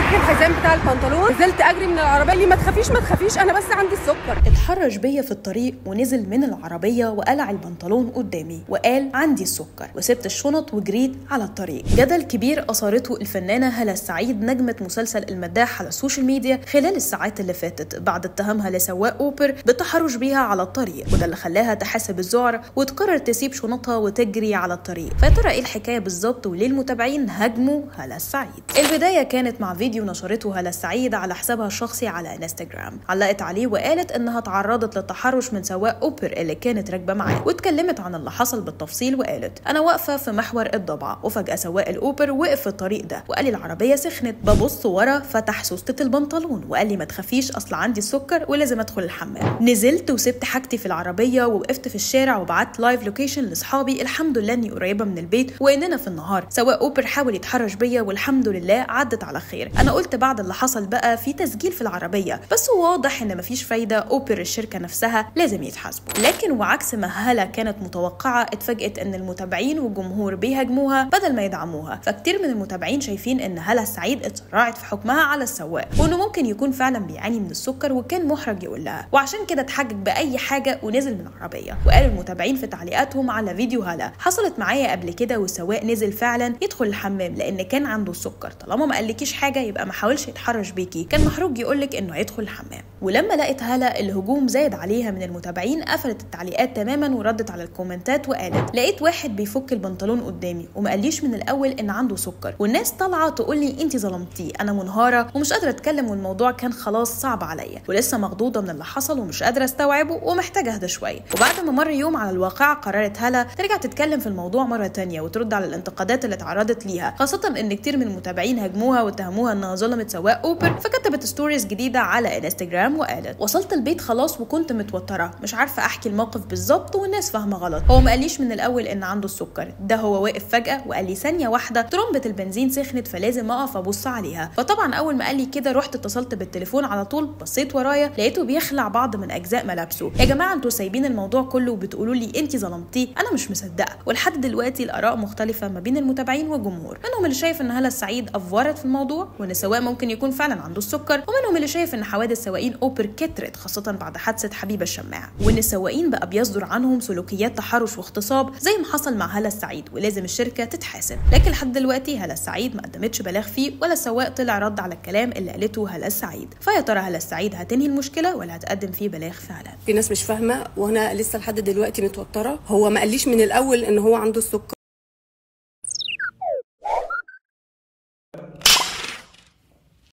فك الحزام بتاع البنطلون نزلت اجري من العربيه لي ما تخافيش ما تخافيش انا بس عندي السكر اتحرش بيا في الطريق ونزل من العربية وقلع البنطلون قدامي وقال عندي السكر وسبت الشنط وجريت على الطريق جدل كبير أثارته الفنانة هلا السعيد نجمة مسلسل المداح على السوشيال ميديا خلال الساعات اللي فاتت بعد اتهامها لسواق أوبر بالتحرش بيها على الطريق وده اللي خلاها تحاسب الذعر وتقرر تسيب شنطها وتجري على الطريق فيا ترى ايه الحكاية بالظبط وليه المتابعين هاجموا هلا السعيد البداية كانت مع فيديو نشرته هلا السعيد على حسابها الشخصي على انستجرام علقت عليه وقالت انها تعرضت للتحرش من سواق اوبر اللي كانت راكبه معاه واتكلمت عن اللي حصل بالتفصيل وقالت انا واقفه في محور الضبعه وفجاه سواق الاوبر وقف في الطريق ده وقال لي العربيه سخنت ببص ورا فتح سوسته البنطلون وقال لي ما تخافيش اصل عندي السكر ولازم ادخل الحمام نزلت وسبت حاجتي في العربيه ووقفت في الشارع وبعت لايف لوكيشن لاصحابي الحمد لله اني قريبه من البيت واننا في النهار سواق اوبر حاول يتحرش بيا والحمد لله عدت على خير انا قلت بعد اللي حصل بقى في تسجيل في العربيه بس واضح ان مفيش فايده اوبر الشركه نفسها لازم يتحاسبوا لكن وعكس ما هلا كانت متوقعه اتفاجئت ان المتابعين والجمهور بيهاجموها بدل ما يدعموها فكتير من المتابعين شايفين ان هلا السعيد اتسرعت في حكمها على السواق وانه ممكن يكون فعلا بيعاني من السكر وكان محرج يقول لها وعشان كده اتحجج باي حاجه ونزل من العربيه وقال المتابعين في تعليقاتهم على فيديو هلا حصلت معايا قبل كده والسواق نزل فعلا يدخل الحمام لان كان عنده السكر طالما ما قالكيش حاجه يبقى ما حاولش يتحرش بيكي كان محروج يقولك انه هيدخل الحمام ولما لقت هلا الهجوم زاد عليها من المتابعين قفلت التعليقات تماما وردت على الكومنتات وقالت لقيت واحد بيفك البنطلون قدامي وما قاليش من الاول ان عنده سكر والناس طالعه تقول لي انت ظلمتيه انا منهاره ومش قادره اتكلم والموضوع كان خلاص صعب عليا ولسه مخضوضه من اللي حصل ومش قادره استوعبه ومحتاجه اهدى شويه وبعد ما مر يوم على الواقعه قررت هلا ترجع تتكلم في الموضوع مره تانية وترد على الانتقادات اللي اتعرضت ليها خاصه ان كتير من المتابعين هاجموها واتهموها انها ظلمت سواق اوبر فكتبت ستوريز جديده على انستجرام وقالت وصلت البيت خلاص وكنت متوتره مش عارفه احكي الموقف بالظبط والناس فاهمه غلط هو ما قاليش من الاول ان عنده السكر ده هو واقف فجاه وقال لي ثانيه واحده ترمبه البنزين سخنت فلازم اقف ابص عليها فطبعا اول ما قال لي كده رحت اتصلت بالتليفون على طول بصيت ورايا لقيته بيخلع بعض من اجزاء ملابسه يا جماعه انتوا سايبين الموضوع كله وبتقولوا لي انت ظلمتيه انا مش مصدقه ولحد دلوقتي الاراء مختلفه ما بين المتابعين والجمهور منهم اللي شايف ان هلا السعيد افورت في الموضوع وان السواق ممكن يكون فعلا عنده السكر ومنهم اللي شايف ان حوادث سواقين اوبر كترت خاصه بعد حادثه حبيبه الشماعه وان السواقين بقى بيصدر عنهم سلوكيات تحرش واغتصاب زي ما حصل مع هلا السعيد ولازم الشركه تتحاسب لكن لحد دلوقتي هلا السعيد ما قدمتش بلاغ فيه ولا السواق طلع رد على الكلام اللي قالته هلا السعيد فيا ترى هلا السعيد هتنهي المشكله ولا هتقدم فيه بلاغ فعلا في ناس مش فاهمه وانا لسه لحد دلوقتي متوتره هو ما قاليش من الاول ان هو عنده السكر